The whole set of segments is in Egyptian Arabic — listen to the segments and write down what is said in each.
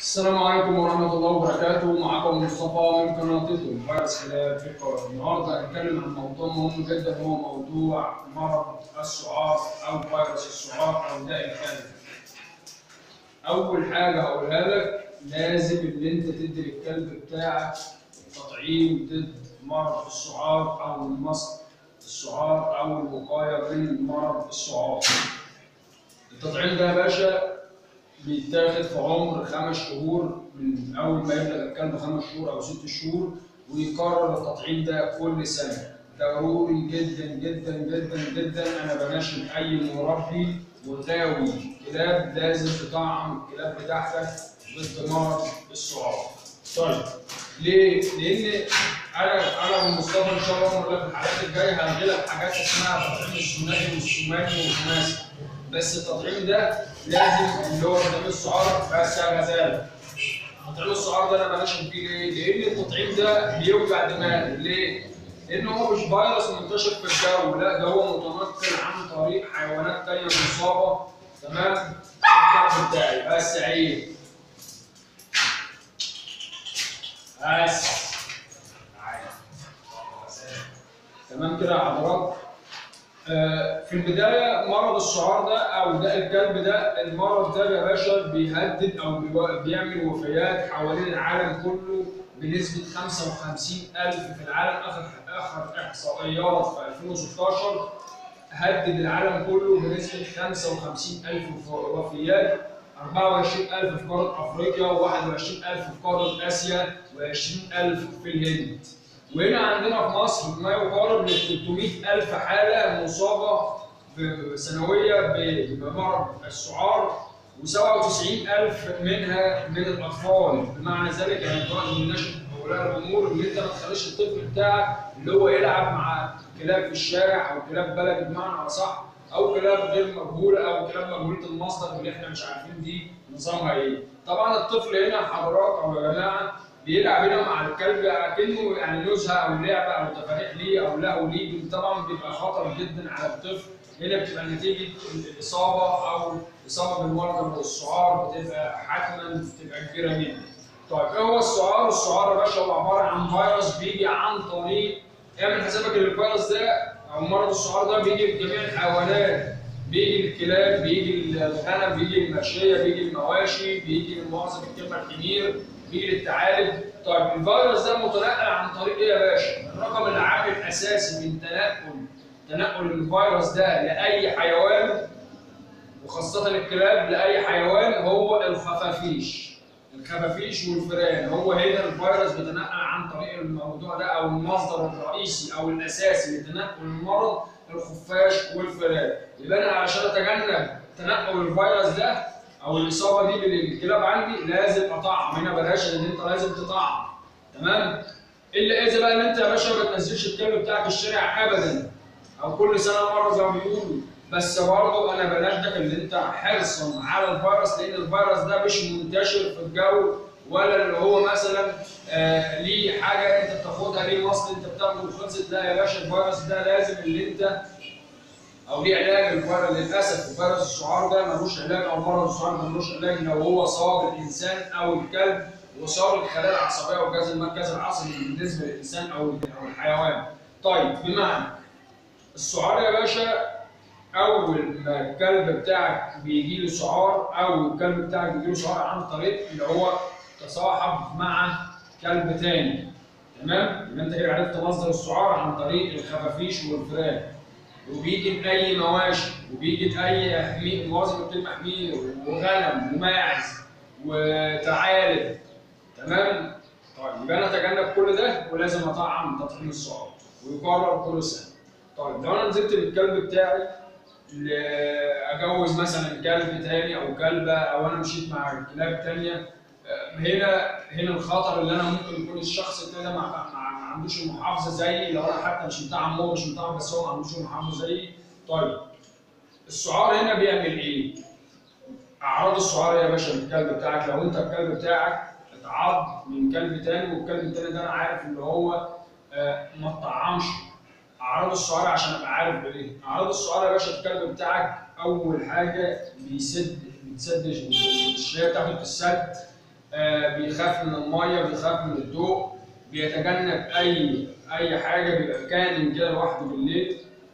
السلام عليكم ورحمة الله وبركاته معكم مصطفى من قناة تيتو فيروس خلايا في القرى النهارده هنتكلم عن موضوع مهم جدا هو موضوع مرض السعار أو فيروس السعار أو داء الكلب. أول حاجة هقولها لك لازم إن أنت تدي للكلب بتاعك تطعيم ضد مرض السعار أو مصل السعار أو الوقاية من مرض السعار. التطعيم ده يا باشا بيتاخد في عمر خمس شهور من اول ما يبلغ الكلب خمس شهور او ست شهور ويكرر التطعيم ده كل سنه ضروري جدا جدا جدا جدا انا بناشد اي مربي وغاوي كلاب لازم تطعم الكلاب بتاعتك ضد مرض السعار. طيب ليه؟ لان انا انا ومصطفى ان شاء الله في الحلقات الجايه هلغي لك حاجات اسمها تطعيم الثنائي والثماني والخماسي بس التطعيم ده لازم اللي هو تطعيم السعار بس يا غزاله تطعيم السعار ده انا بناشد بيه ليه؟ لان التطعيم ده بيوجع دماغ ليه؟ لان هو مش فيروس منتشر في الجو لا ده هو متنقل عن طريق حيوانات تانية مصابه تمام؟ الكلب بتاعي بس عيب بس تمام كده يا حضرات آه، في البدايه مرض السعار ده او داء الكلب ده المرض ده يا باشا بيهدد او بيو- بيعمل وفيات حوالين العالم كله بنسبه 55000 في العالم اخر اخر احصائيات في 2016 هدد العالم كله بنسبه 55000 وفيات 24000 في قاره افريقيا و21000 في قاره اسيا و20000 في الهند. وهنا عندنا في مصر ما يقارب ل 300000 حاله مصابه ب- سنويه ب- بمرض السعار و97000 منها من الاطفال بمعنى ذلك يعني دلوقتي من نشر اولياء الامور ان انت ما تخليش الطفل بتاعك اللي هو يلعب مع كلاب في الشارع او كلاب بلدي بمعنى اصح او كلاب غير مجهوله او كلاب مجهوله المصدر اللي احنا مش عارفين دي نظامها ايه. طبعا الطفل هنا حضرات او يا جماعه بيلعب هنا مع الكلب اكنه يعني نزهه او لعبه او تفاريح ليه او لهو ليه طبعا بيبقى خطر جدا على الطفل هنا بتبقى نتيجه الاصابه او اصابه بالمرض والسعار بتبقى حتما بتبقى كبيره جدا. طيب ايه هو السعار؟ السعار يا باشا هو عباره عن فيروس بيجي عن طريق اعمل حسابك ان الفيروس ده او مرض السعار ده بيجي في جميع الحيوانات بيجي الكلاب بيجي الغنم بيجي الماشيه بيجي المواشي بيجي المؤاخذه بالكلمه الحمير بيجي للثعالب طيب الفيروس ده متنقل عن طريق ايه يا باشا؟ الرقم العامل الاساسي من تنقل تنقل الفيروس ده لاي حيوان وخاصة الكلاب لأي حيوان هو الخفافيش الخفافيش والفئران هو هنا الفيروس بيتنقل عن طريق الموضوع ده أو المصدر الرئيسي أو الأساسي لتنقل المرض الخفاش والفئران يبقى أنا عشان أتجنب تنقل الفيروس ده أو الإصابة دي بالكلاب عندي لازم أطعم هنا بلاش إن أنت لازم تطعم تمام إلا إذا بقى إن أنت يا باشا ما تنزلش الكلب بتاعك الشارع أبدا او كل سنه مره زي ما بيقولوا بس برضه انا بناشدك ان انت حرصا على الفيروس لان الفيروس ده مش منتشر في الجو ولا اللي هو مثلا آه ليه حاجه انت بتاخدها ليه مصل انت بتاخده وخلصت لا يا باشا الفيروس ده لازم اللي انت او ليه علاج الفيروس للاسف فيروس السعار ده ملوش علاج او مرض السعار ده ملوش علاج لو هو صاب الانسان او الكلب وصاب الخلايا العصبيه والجهاز المركزي العصبي بالنسبه للانسان او أو الحيوان. طيب بمعنى السعار يا باشا اول ما الكلب بتاعك بيجي له سعار او الكلب بتاعك بيجي له سعار عن طريق اللي هو تصاحب مع كلب تاني تمام يبقى انت كده عرفت مصدر السعار عن طريق الخفافيش والفئران وبيجي لاي مواشي وبيجي لاي حمير مؤاخذه بالكلمه حمير وغنم وماعز وثعالب تمام طيب يبقى انا اتجنب كل ده ولازم اطعم تطعيم السعار ويكرر كل سنه طيب لو انا نزلت بالكلب بتاعي ل- اجوز مثلا كلب تاني او كلبه او انا مشيت مع كلاب تانيه آه، هنا هنا الخطر اللي انا ممكن يكون الشخص التاني ده ما ما- ما عندوش المحافظه زيي لو انا حتى مش مطعم هو مش مطعم بس هو ما عندوش المحافظه زيي طيب السعار هنا بيعمل ايه؟ اعراض السعار يا باشا للكلب بتاعك لو انت الكلب بتاعك اتعض من كلب تاني والكلب التاني ده انا عارف ان هو آه، ما اتطعمش اعراض السعار عشان ابقى عارف بايه اعراض السعار يا باشا الكلب بتاعك اول حاجه بيسد بتسد الشهيه بتاعته بتسد آه، بيخاف من الميه بيخاف من الضوء بيتجنب اي اي حاجه بيبقى كائن كده لوحده بالليل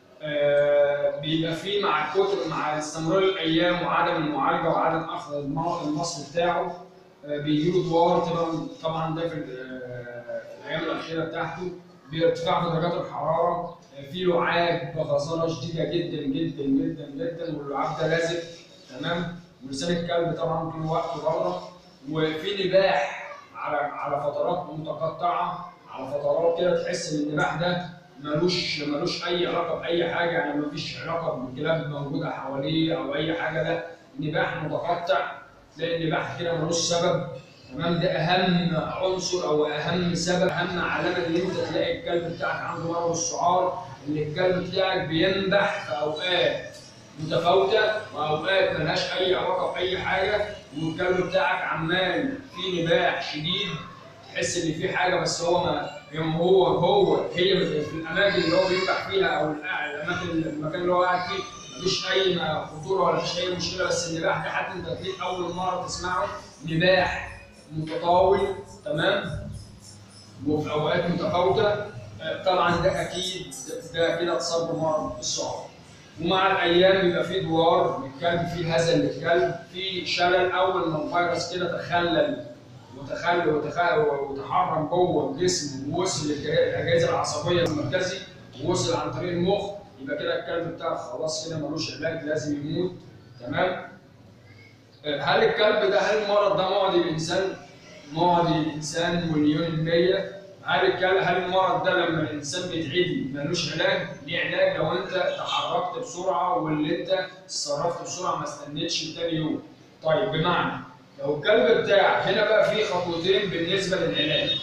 آه، بيبقى فيه مع كتر مع استمرار الايام وعدم المعالجه وعدم اخذ الم- المصل بتاعه آه، بيجيله دوار طبعا طبعا ده في ال- آه، في الايام الاخيره بتاعته بارتفاع في درجات الحراره آه، في لعاب بغزاره شديده جدا جدا جدا جدا واللعاب ده لازق تمام ولسان الكلب طبعا طول الوقت بره وفي نباح على على فترات متقطعه على فترات كده تحس ان النباح ده ملوش ملوش اي علاقه باي حاجه يعني مفيش علاقه بالكلاب موجوده حواليه او اي حاجه لا نباح متقطع تلاقي النباح كده ملوش سبب تمام ده اهم عنصر او اهم سبب اهم علامه ان انت تلاقي الكلب بتاعك عنده مرض السعار ان الكلب بتاعك بينبح في اوقات متفاوته واوقات ملهاش اي علاقه باي حاجه والكلب بتاعك عمال في نباح شديد تحس ان في حاجه بس هو ما يوم هو هو هي في الاماكن اللي هو بينبح فيها او الأ- الاماكن المكان اللي هو قاعد فيه مفيش اي ما- خطوره ولا مفيش اي مشكله بس النباح ده حتى انت هتلاقيك اول مره تسمعه نباح متطاول تمام وفي اوقات متفاوته آه، طبعا ده اكيد ده كده اتصاب بمرض السعار ومع الايام بيبقى في دوار للكلب في هزل للكلب في شلل اول ما الفيروس كده تخلل وتخلل وتخلل وتحرم جوه الجسم ووصل للاجهزه العصبيه المركزي ووصل عن طريق المخ يبقى كده الكلب بتاعك خلاص كده ملوش علاج لازم يموت تمام آه، هل الكلب ده هل المرض ده معدي الانسان؟ معدي الانسان مليون المية هل الكلب هل المرض ده لما الانسان بيتعدي ملوش علاج؟ ليه علاج لو انت تحركت بسرعه واللي انت اتصرفت بسرعه ما استنيتش تاني يوم. طيب بمعنى لو الكلب بتاعك هنا بقى في خطوتين بالنسبه للعلاج.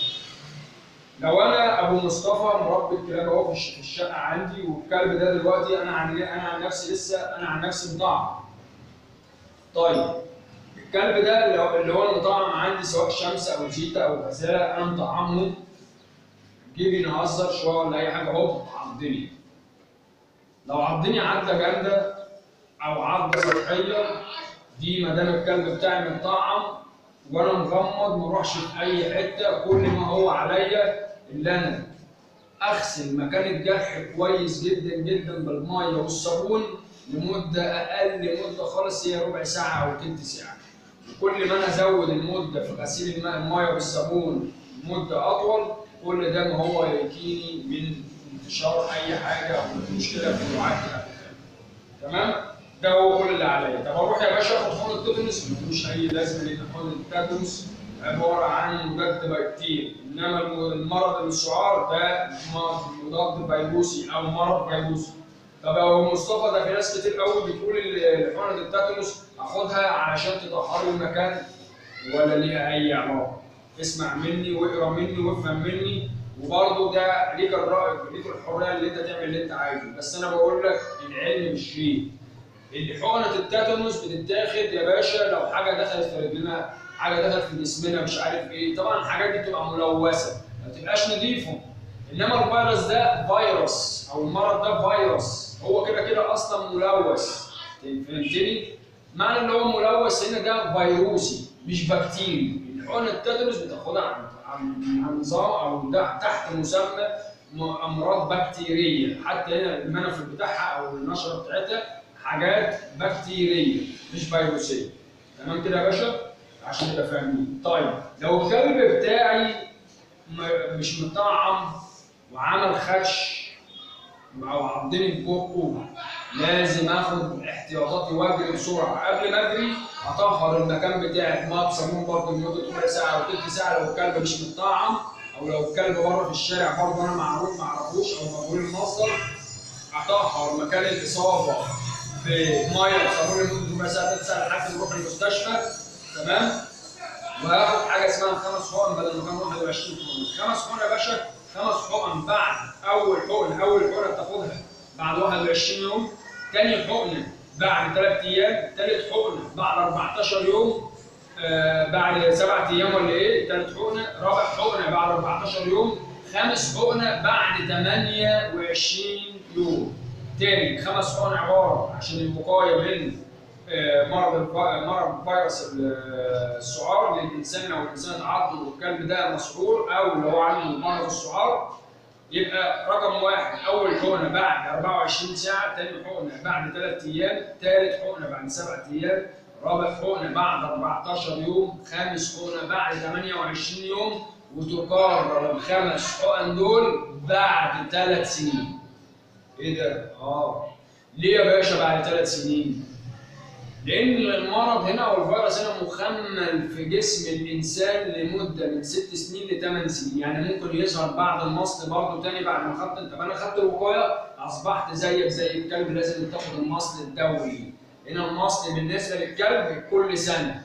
لو انا ابو مصطفى مربي الكلاب اهو في الش- في الشقه عندي والكلب ده دلوقتي انا عن انا عن نفسي لسه انا عن نفسي مطعم. طيب الكلب ده لو- اللي هو المطعم عندي سواء شمس او جيتا او غزاله انا مطعمهم جيبي نهزر شويه ولا اي حاجه هوب عضني لو عضني عضه جامده او عضه سطحيه دي ما دام الكلب بتاعي متطعم وانا مغمض ما اروحش في اي حته كل ما هو عليا اللي انا اغسل مكان الجرح كويس جدا جدا بالميه والصابون لمده اقل مده خالص هي ربع ساعه او تلت ساعه وكل ما انا ازود المده في غسيل الماء الميه بالصابون مده اطول كل ده ما هو يكيني من انتشار اي حاجه او مشكله في الوعاء بتاع الكلب. تمام ده هو كل اللي عليا طب اروح يا باشا اخد حقن التيتانوس ملوش اي لازمه لان حقن التيتانوس عباره عن مضاد بكتيري انما الم- المرض السعار ده م- مضاد فيروسي او مرض فيروسي طب يا أبو مصطفى ده في ناس كتير قوي بتقول ال- حقنه التيتانوس اخدها علشان تطهر المكان ولا ليها اي علاقه اسمع مني واقرا مني وافهم مني وبرضه ده ليك الرأي ليك الحريه اللي انت تعمل اللي انت عايزه بس انا بقول لك العلم مش فيه اللي حقنه التيتانوس بتتاخد يا باشا لو حاجه دخلت في رجلنا حاجه دخلت في جسمنا مش عارف ايه طبعا الحاجات دي بتبقى ملوثه ما تبقاش نظيفه انما الفيروس ده فيروس او المرض ده فيروس هو كده كده اصلا ملوث فهمتني؟ معنى ان هو ملوث هنا ده فيروسي مش بكتيري الحقنه التيتانوس بتاخدها عن عن عن نظام او ده تحت مسمى م- امراض بكتيريه حتى هنا المنفذ بتاعها او النشره بتاعتها حاجات بكتيريه مش فيروسيه تمام كده يا باشا عشان نبقى فاهمين طيب لو الكلب بتاعي م- مش مطعم وعمل خدش او عضني ببقه لازم اخد احتياطاتي واجري بسرعه قبل ما اجري اطهر المكان بتاعي بميه بصابون برضه لمده ربع ساعه او تلت ساعه لو الكلب مش متطعم او لو الكلب بره في الشارع برضه انا معروف ما اعرفوش او مجهول المصدر اطهر مكان الاصابه بميه بصابون لمده ربع ساعه تلت ساعه لحد ما اروح المستشفى تمام وهاخد حاجه اسمها خمس حقن بدل ما كان 21 حقن خمس حقن يا باشا خمس حقن بعد اول حقن اول حقنه بتاخدها بعد 21 يوم تاني حقنه بعد ثلاث ايام ثالث حقنه بعد 14 يوم آه بعد سبعة ايام ولا ايه ثالث حقنه رابع حقنه بعد 14 يوم خامس حقنه بعد 28 يوم تاني خمس حقن عباره عشان الوقايه من آه، مرض الف- مرض فيروس ال- السعار للانسان لو الانسان اتعض والكلب ده مسعور او لو عنده مرض السعار يبقى رقم واحد اول حقنه بعد 24 ساعه، ثاني حقنه بعد 3 ايام، ثالث حقنه بعد 7 ايام، رابع حقنه بعد 14 يوم، خامس حقنه بعد 28 يوم وتكرر الخمس حقن دول بعد ثلاث سنين. ايه ده؟ اه ليه يا باشا بعد ثلاث سنين؟ لأن المرض هنا أو الفيروس هنا مخمل في جسم الإنسان لمدة من ست سنين لثمان سنين، يعني ممكن يظهر بعد المصل برضه تاني بعد ما خدت طب أنا خدت الوقاية أصبحت زيك زي الكلب لازم تاخد المصل الدوري. هنا المصل بالنسبة للكلب كل سنة.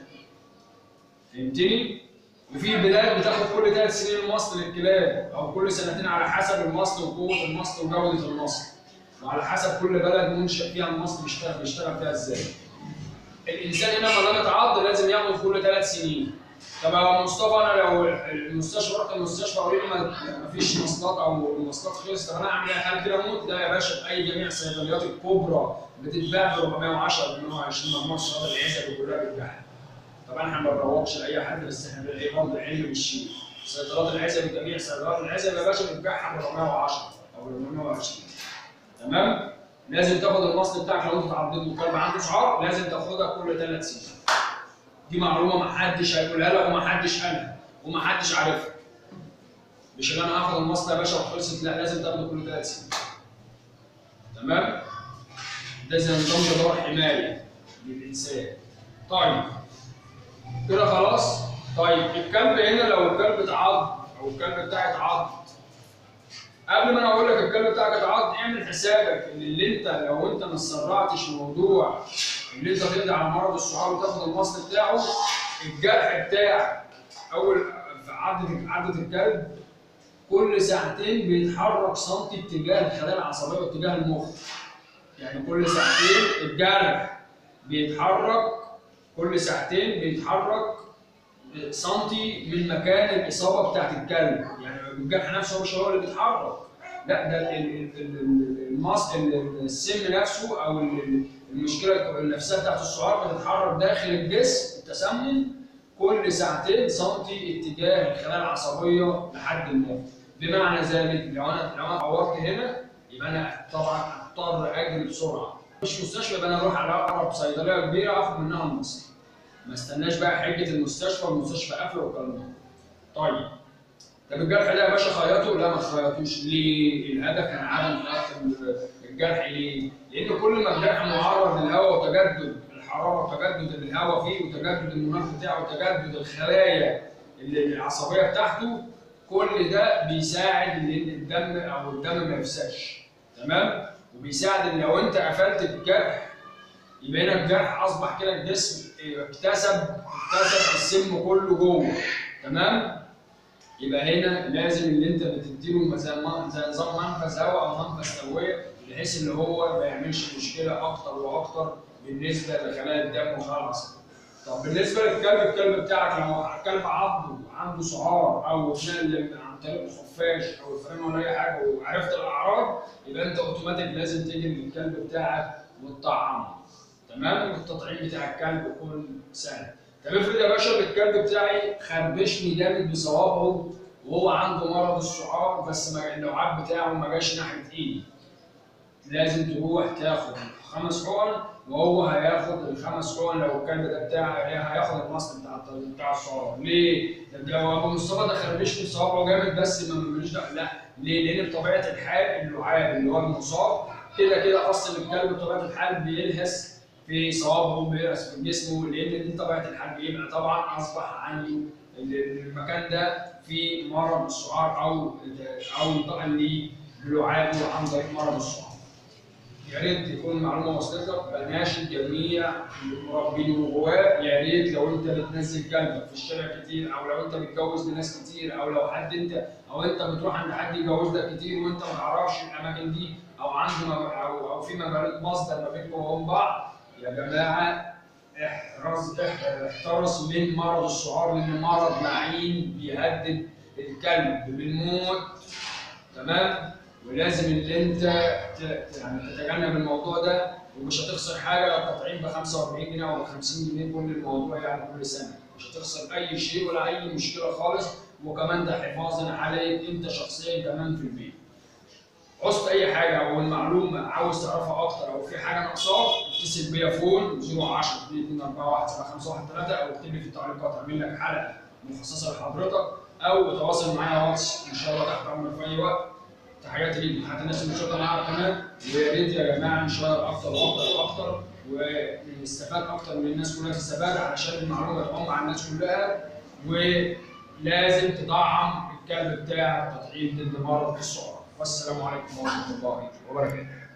فهمتني؟ وفي بلاد بتاخد كل ثلاث سنين المصل للكلاب أو كل سنتين على حسب المصل وقوة المصل وجودة المصل. وعلى حسب كل بلد منشأ فيها المصل بيشتغل بيشتغل فيها ازاي. الانسان هنا لما دام اتعض لازم ياخد كل ثلاث سنين. طب يا مصطفى انا لو المستشفى رحت المستشفى وقالوا لي ما ما فيش مواصلات او المواصلات خلصت طب انا اعمل ايه؟ هل كده اموت؟ لا يا باشا في اي جميع الصيدليات الكبرى بتتباع ب 410 420 مجموعه الصيدليات العزبي كلها بتتباع. طبعا احنا ما بنروجش لاي حد بس احنا بنلاقي برضه علم بالشيء. صيدليات العزبي جميع صيدليات العزبي يا باشا بتبيعها ب 410 او 420. تمام؟ لازم تاخد المصل بتاعك لو انت اتعضيت والكلب عنده شعار لازم تاخدها كل ثلاث سنين. دي معلومه ما حدش هيقولها لك وما حدش قالها وما حدش عارفها. مش اللي انا هاخد المصل يا باشا وخلصت لا لازم تاخده كل ثلاث سنين. تمام؟ ده زي نظام جدار حمايه للانسان. طيب كده خلاص؟ طيب الكلب هنا لو الكلب اتعض او الكلب بتاعي اتعض قبل ما انا اقول لك الكلب بتاعك اتعض اعمل حسابك ان اللي انت لو انت ما تسرعتش موضوع اللي انت تقضي على مرض السعار وتاخد المصل بتاعه الجرح بتاعك اول في عضة عضة الكلب كل ساعتين بيتحرك سنتي اتجاه الخلايا العصبيه واتجاه المخ يعني كل ساعتين الجرح بيتحرك كل ساعتين بيتحرك سنتي من مكان الاصابه بتاعت الكلب يعني الجرح نفسه مش هو اللي بيتحرك لا ده ال- ال- ال- المص ال- السم نفسه او ال- المشكله النفسيه بتاعت السعار بتتحرك داخل الجسم التسمم كل ساعتين سنتي اتجاه الخلايا العصبيه لحد المخ بمعنى ذلك لو انا لو انا عورت هنا يبقى انا طبعا اضطر اجري بسرعه مش مستشفى يبقى انا اروح على اقرب صيدليه كبيره اخد منها المصل ما استناش بقى حجه المستشفى والمستشفى قافله والكلام ده. طيب طب الجرح ده يا باشا خيطه؟ لا ما تخيطوش ليه؟ الهدف من عدم خياط الجرح ليه؟ لان كل ما الجرح معرض للهواء وتجدد الحراره وتجدد الهواء فيه وتجدد المناخ بتاعه وتجدد الخلايا اللي- العصبيه بتاعته كل ده بيساعد ان الدم او الدم ما يفسدش تمام؟ وبيساعد ان لو انت قفلت الجرح يبقى هنا الجرح اصبح كده الجسم اكتسب اكتسب السم كله جوه تمام يبقى هنا لازم اللي انت بتديله زي ما- زي نظام منفذ هواء او منفذ تهويه بحيث ان هو ما يعملش مشكله اكتر واكتر بالنسبه لخلايا الدم وخلايا العصب. طب بالنسبه للكلب الكلب بتاعك لو الكلب عضه عنده سعار او اتنقل عن طريق الخفاش او الفرن ولا اي حاجه وعرفت الاعراض يبقى انت اوتوماتيك لازم تيجي للكلب بتاعك وتطعمه. تمام والتطعيم بتاع الكلب كل سنه طب افرض يا باشا الكلب بتاعي خربشني جامد بصوابعه وهو عنده مرض السعار بس ما اللعاب بتاعه ما جاش ناحيه ايدي لازم تروح تاخد خمس حقن وهو هياخد الخمس حقن لو الكلب ده بتاع هياخد المصل بتاع بتاع السعار ليه؟ ده ده هو ابو مصطفى ده خربشني بصوابعه جامد بس ما ملوش دعوه لا ليه؟ لان بطبيعه الحال اللعاب اللي هو المصاب كده كده اصلا الكلب بطبيعه الحال بيلهس في صوابعه بيرس في جسمه لان دي طبيعه الحال بيبقى طبعا اصبح عنده المكان ده في مرض السعار او او انتقل ليه بلعابه عن طريق مرض السعار. يا ريت تكون المعلومه وصلت لك بناشد جميع المربين الغواء يا ريت لو انت بتنزل كلبك في الشارع كتير او لو انت بتجوز لناس كتير او لو حد انت او انت بتروح عند حد يجوز لك كتير وانت ما تعرفش الاماكن دي او عنده مج- او او في مجالات مصدر ما بينكم وبين بعض يا جماعه احرص احترس من مرض السعار لان مرض لعين بيهدد الكلب بالموت تمام ولازم اللي انت ت- ت- يعني تتجنب الموضوع ده ومش هتخسر حاجه لو التطعيم ب 45 جنيه او ب 50 جنيه كل الموضوع يعني كل سنه مش هتخسر اي شيء ولا اي مشكله خالص وكمان ده حفاظا عليك انت شخصيا كمان في البيت عوزت اي حاجه او المعلومه عاوز تعرفها اكتر او في حاجه ناقصاك اتصل بيا فون 010 241 او اكتب لي في التعليقات اعمل لك حلقه مخصصه لحضرتك او تواصل معايا واتس ان شاء الله تحت امرك في اي وقت تحياتي ليك تحياتي الناس اللي بتشوفنا معانا على القناه ويا ريت يا جماعه نشير اكتر واكتر واكتر ونستفاد اكتر من الناس كلها تستفاد علشان المعلومه تعم على الناس كلها ولازم تدعم الكلب بتاعك تطعيم ضد مرض السعر والسلام عليكم ورحمه الله وبركاته